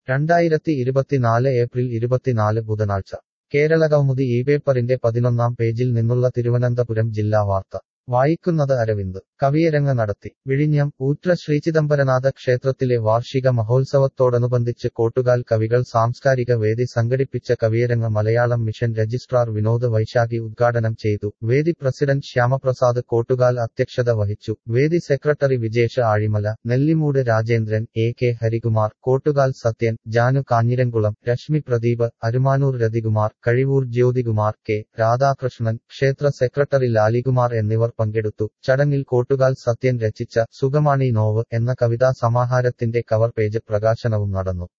രണ്ടായിരത്തി ഇരുപത്തിനാല് ഏപ്രിൽ ഇരുപത്തിനാല് ബുധനാഴ്ച കേരള കൗമുദി ഈ പേപ്പറിന്റെ പതിനൊന്നാം പേജിൽ നിന്നുള്ള തിരുവനന്തപുരം ജില്ലാ വാർത്ത വായിക്കുന്നത് അരവിന്ദ് കവിയരങ്ങ് നടത്തി വിഴിഞ്ഞം ഊത്ര ശ്രീചിദംബരനാഥ ക്ഷേത്രത്തിലെ വാർഷിക മഹോത്സവത്തോടനുബന്ധിച്ച് കോട്ടുകാൽ കവികൾ സാംസ്കാരിക വേദി സംഘടിപ്പിച്ച കവിയരങ്ങ് മലയാളം മിഷൻ രജിസ്ട്രാർ വിനോദ് വൈശാഖി ഉദ്ഘാടനം ചെയ്തു വേദി പ്രസിഡന്റ് ശ്യാമപ്രസാദ് കോട്ടുകാൽ അധ്യക്ഷത വഹിച്ചു വേദി secretary Vijesh Azhimala Nellimoodu Rajendran A K Harikumar Kottukal Sathyan Janu Kanjiramkulam Reshmi Pradeep Arumanoor Rathikumar Kazhivoor Jyothikumar K Radhakrishnan ക്ഷേത്ര സെക്രട്ടറി ലാലികുമാർ എന്നിവർ പങ്കെടുത്തു ചടങ്ങിൽ കോട്ടുകാൽ സത്യൻ രചിച്ച സുഗമാണി നോവ് എന്ന കവിതാ സമാഹാരത്തിന്റെ കവർ പേജ് പ്രകാശനവും നടന്നു